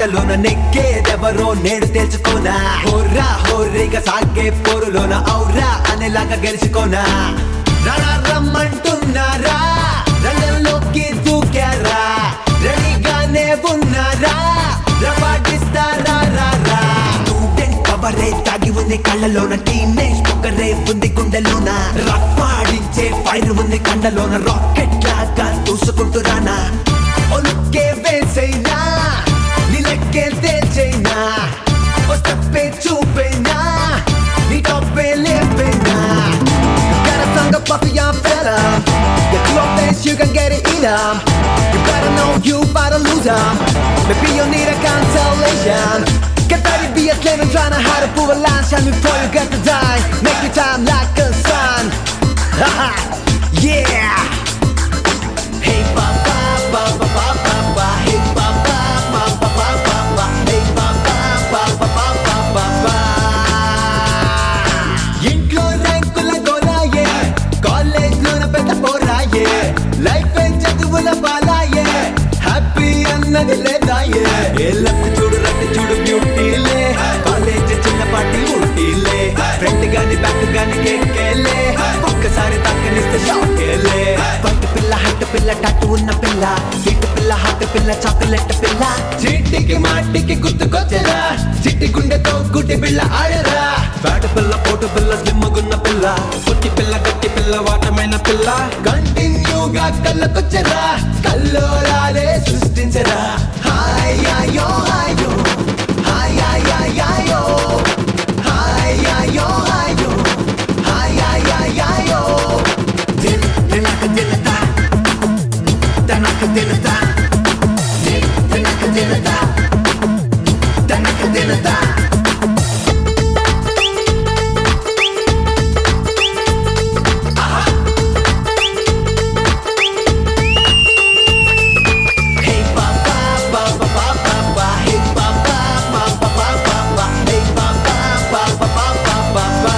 ఆటలోన నెక్కేదెవరో నేడు తెలుసుకోనా హోర్రా హోర్రిగా సాగే పోరులోన ఔరా అనేలాగా గెలుచుకోనా రరా రమ్మంటున్నారా రంగంలోకి దూకారా రెడీగానే ఉన్నారా రవాడిస్తారా రా రా స్టూడెంట్ పవరే తాగి ఉంది కళ్ళలోన టీనేజ్ పొగరే ఉంది గుండెలోన రప్పాడించే ఫైర్ ఉంది కండలోన రాకెట్ లాగా దూసుకుంటురానా ఒలుక్కే వేసైనా నిలక్కే తేల్చైనా ఓ స్టెప్పే చూపైనా నీ టాపే లేపైనా Got a tongue of puffy young fella Your clothes you can get it in 'em You better know you better lose 'em Maybe you need a consolation Get ready be a slave and tryna hide a pull a line Shine before you get to die Make your time like a sun Haha, yeah Hey ba ba ba ba ba ba ba Hey ba ba ba ba ba ba ba Hey ba ba ba ba ba ba ba ba ఇంట్లో ర్యాంకుల గోలాయే college లోన పెద్ద పోరాయే life చదువుల బాలాయే happy అన్నది లేదాయే ఏ left చూడు right చూడు బ్యూటీలే college చిన్నపాటి ఊటీలే front గాని back గాని కేకేలే ఒక్కసారి తాకనిస్తే షాకేలే పట్టు పిల్ల హట్టు పిల్ల టట్టు ఉన్న పిల్ల సీటు పిల్ల హాట్ పిల్ల చాక్లెట్ పిల్ల చీటికి మాటికి గుర్తుకొచ్చరా చిట్టి గుండెతో గుడ్డి పిల్ల ఆడరా బ్యాట్ పిల్ల పోటు పిల్ల స్లిమ్మగున్న పిల్ల పొట్టి పిల్ల గట్టి పిల్ల వాటమైన పిల్ల కంటిన్యూగా కళ్ళకొచ్చరా కల్లోలాలే సృష్టించరా హాయ్ అయ్యో హాయో హాయ్ అయ్యో హాయ్ అయ్యో హాయో హాయ్ అయ్యో Dil దినక దినతా తనక దినతా Dil దినక దినతా తనక దినతా Hey ba ba ba ba ba ba ba Hey ba ba ba ba ba ba ba Hey ba ba ba ba ba ba ba ba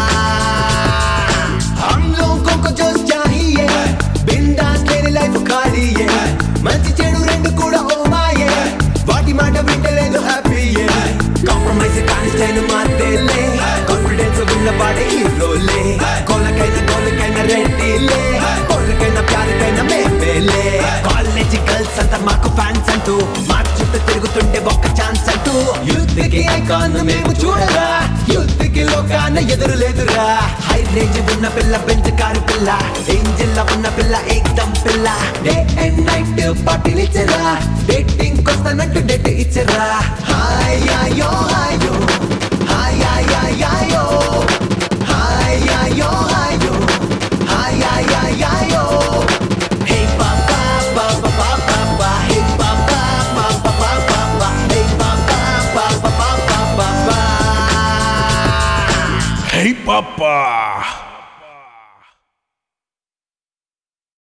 हम लोगों को जो चाहिए बिंदास तेरे लाइफ खाली है మంచి చెడు రెండు కూడా ఓ మాయే వాటి మాట వింటలేదు హ్యాపీ కాంప్రమైజ్ కాని స్టైల్ మాతేలే కాన్ఫిడెన్స్ ఉన్న వాడే హీరోలే కోలకైనా గోలకైనా రెడ్డిలే కోలకైనా ప్యారకైనా మేమేలే కాలేజీ గర్ల్స్ అంతా మాకు ఫ్యాన్స్ అంటూ మా చుట్టూ తిరుగుతుంటే ఒక్క ఛాన్స్ అంటూ యూత్ కి ఐకాన్ మేము చూడరా యూత్ కి లోకాన ఎదురు లేదురా హై రేంజ్ ఉన్న పిల్ల బెంచ్ కారు పిల్ల ఏంజిల్ ఉన్న పిల్ల ఏకదం పిల్ల డే అండ్ నైట్ పార్టీలు ఇచ్చరా డేటింగ్ కొస్తానంటూ డేట్ ఇచ్చరా హాయ్ అయ్యో హాయో హాయ్ అయ్యో హాయ్ అయ్యో హాయో హాయ్ అయ్యో హే బాబా బాబా బాబా బా హే బాబా బాబా బాబా బా హే బాబా బాబా బాబా బాబా హై పాపా